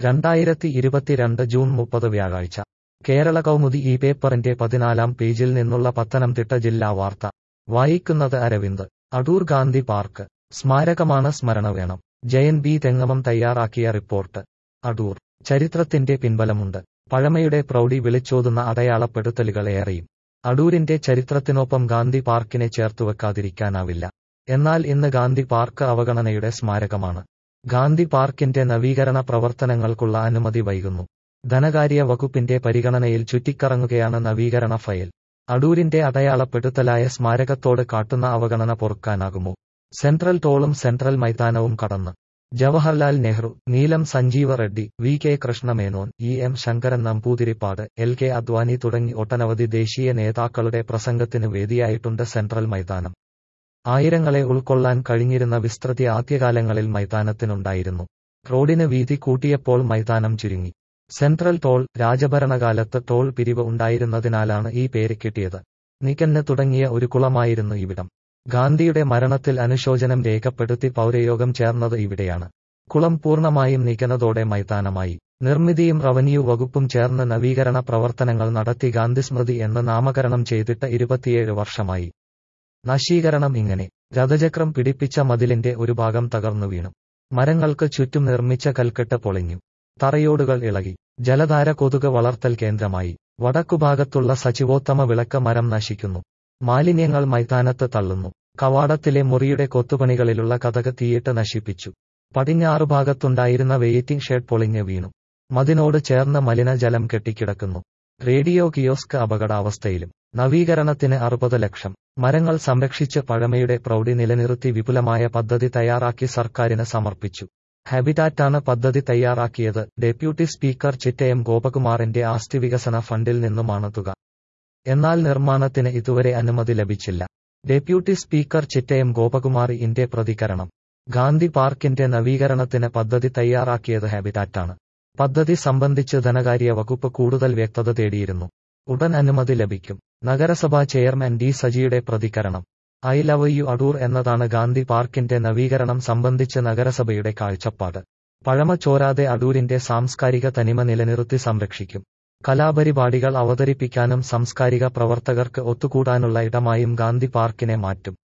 രണ്ടായിരത്തി ഇരുപത്തിരണ്ട് ജൂൺ മുപ്പത് വ്യാഴാഴ്ച കേരള കൗമുദി ഈ പേപ്പറിന്റെ പതിനാലാം പേജിൽ നിന്നുള്ള പത്തനംതിട്ട ജില്ലാ വാർത്ത വായിക്കുന്നത് അരവിന്ദ് അടൂർ ഗാന്ധി പാർക്ക് സ്മാരകമാണ് സ്മരണ വേണം ജയൻ ബി തെങ്ങമം തയ്യാറാക്കിയ റിപ്പോർട്ട് അടൂർ ചരിത്രത്തിന്റെ പിൻബലമുണ്ട് പഴമയുടെ പ്രൗഢി വിളിച്ചോതുന്ന അടയാളപ്പെടുത്തലുകൾ ഏറെയും അടൂരിന്റെ ചരിത്രത്തിനൊപ്പം ഗാന്ധി പാർക്കിനെ ചേർത്തുവെക്കാതിരിക്കാനാവില്ല എന്നാൽ ഇന്ന് ഗാന്ധി പാർക്ക് അവഗണനയുടെ സ്മാരകമാണ് ഗാന്ധി പാർക്കിന്റെ നവീകരണ പ്രവർത്തനങ്ങൾക്കുള്ള അനുമതി വൈകുന്നു ധനകാര്യ വകുപ്പിന്റെ പരിഗണനയിൽ ചുറ്റിക്കറങ്ങുകയാണ് നവീകരണ ഫയൽ അടൂരിന്റെ അടയാളപ്പെടുത്തലായ സ്മാരകത്തോട് കാട്ടുന്ന അവഗണന പൊറുക്കാനാകുമോ സെൻട്രൽ ടോളും സെൻട്രൽ മൈതാനവും കടന്ന് Jawaharlal Nehru Neelam Sanjiva Reddy V K Krishnamenon E M Sankaran Namboodiripad L K Advani തുടങ്ങി ഒട്ടനവധി ദേശീയ നേതാക്കളുടെ പ്രസംഗത്തിന് വേദിയായിട്ടുണ്ട് സെൻട്രൽ മൈതാനം ആയിരങ്ങളെ ഉൾക്കൊള്ളാൻ കഴിഞ്ഞിരുന്ന വിസ്തൃതി ആദ്യകാലങ്ങളിൽ മൈതാനത്തിനുണ്ടായിരുന്നു റോഡിന് വീതി കൂട്ടിയപ്പോൾ മൈതാനം ചുരുങ്ങി സെൻട്രൽ ടോൾ രാജഭരണകാലത്ത് ടോൾ പിരിവ് ഉണ്ടായിരുന്നതിനാലാണ് ഈ പേര് കിട്ടിയത് നികന്ന് തുടങ്ങിയ ഒരു കുളമായിരുന്നു ഇവിടം ഗാന്ധിയുടെ മരണത്തിൽ അനുശോചനം രേഖപ്പെടുത്തി പൗരയോഗം ചേർന്നത് ഇവിടെയാണ് കുളം പൂർണ്ണമായും നീക്കുന്നതോടെ മൈതാനമായി നിർമ്മിതിയും റവന്യൂ വകുപ്പും ചേർന്ന് നവീകരണ പ്രവർത്തനങ്ങൾ നടത്തി ഗാന്ധിസ്മൃതി എന്ന് നാമകരണം ചെയ്തിട്ട് ഇരുപത്തിയേഴ് വർഷമായി നശീകരണം ഇങ്ങനെ രഥചക്രം പിടിപ്പിച്ച മതിലിന്റെ ഒരു ഭാഗം തകർന്നു വീണു മരങ്ങൾക്ക് ചുറ്റും നിർമ്മിച്ച കൽക്കെട്ട് പൊളിഞ്ഞു തറയോടുകൾ ഇളകി ജലധാര കൊതുക് വളർത്തൽ കേന്ദ്രമായി വടക്കുഭാഗത്തുള്ള സച്ചിവോത്തമ വിളക്ക് മരം നശിക്കുന്നു മാലിന്യങ്ങൾ മൈതാനത്ത് തള്ളുന്നു കവാടത്തിലെ മുറിയുടെ കൊത്തുപണികളിലുള്ള കഥക് തീയിട്ട് നശിപ്പിച്ചു പടിഞ്ഞാറു ഭാഗത്തുണ്ടായിരുന്ന വെയിറ്റിംഗ് ഷെഡ് പൊളിഞ്ഞ് വീണു മതിനോട് ചേർന്ന് മലിനജലം കെട്ടിക്കിടക്കുന്നു റേഡിയോ കിയോസ്ക് അപകടാവസ്ഥയിലും നവീകരണത്തിന് അറുപത് ലക്ഷം മരങ്ങൾ സംരക്ഷിച്ച് പഴമയുടെ പ്രൗഢി നിലനിർത്തി വിപുലമായ പദ്ധതി തയ്യാറാക്കി സർക്കാരിന് സമർപ്പിച്ചു ഹാബിറ്റാറ്റാണ് പദ്ധതി തയ്യാറാക്കിയത് ഡെപ്യൂട്ടി സ്പീക്കർ ചിറ്റയം ഗോപകുമാറിന്റെ ആസ്തി വികസന ഫണ്ടിൽ നിന്നുമാണ് തുക എന്നാൽ നിർമ്മാണത്തിന് ഇതുവരെ അനുമതി ലഭിച്ചില്ല ഡെപ്യൂട്ടി സ്പീക്കർ ചിറ്റയം ഗോപകുമാറിന്റെ പ്രതികരണം ഗാന്ധി പാർക്കിന്റെ നവീകരണത്തിന് പദ്ധതി തയ്യാറാക്കിയത് ഹാബിറ്റാറ്റാണ് പദ്ധതി സംബന്ധിച്ച് ധനകാര്യ വകുപ്പ് കൂടുതൽ വ്യക്തത തേടിയിരുന്നു ഉടൻ അനുമതി ലഭിക്കും നഗരസഭാ ചെയർമാൻ ഡി സജിയുടെ പ്രതികരണം ഐ ലവ് യു അടൂർ എന്നതാണ് ഗാന്ധി പാർക്കിന്റെ നവീകരണം സംബന്ധിച്ച് നഗരസഭയുടെ കാഴ്ചപ്പാട് പഴമ ചോരാതെ അടൂരിന്റെ സാംസ്കാരിക തനിമ നിലനിർത്തി സംരക്ഷിക്കും കലാപരിപാടികൾ അവതരിപ്പിക്കാനും സാംസ്കാരിക പ്രവർത്തകർക്ക് ഒത്തുകൂടാനുള്ള ഇടമായും ഗാന്ധി പാർക്കിനെ മാറ്റും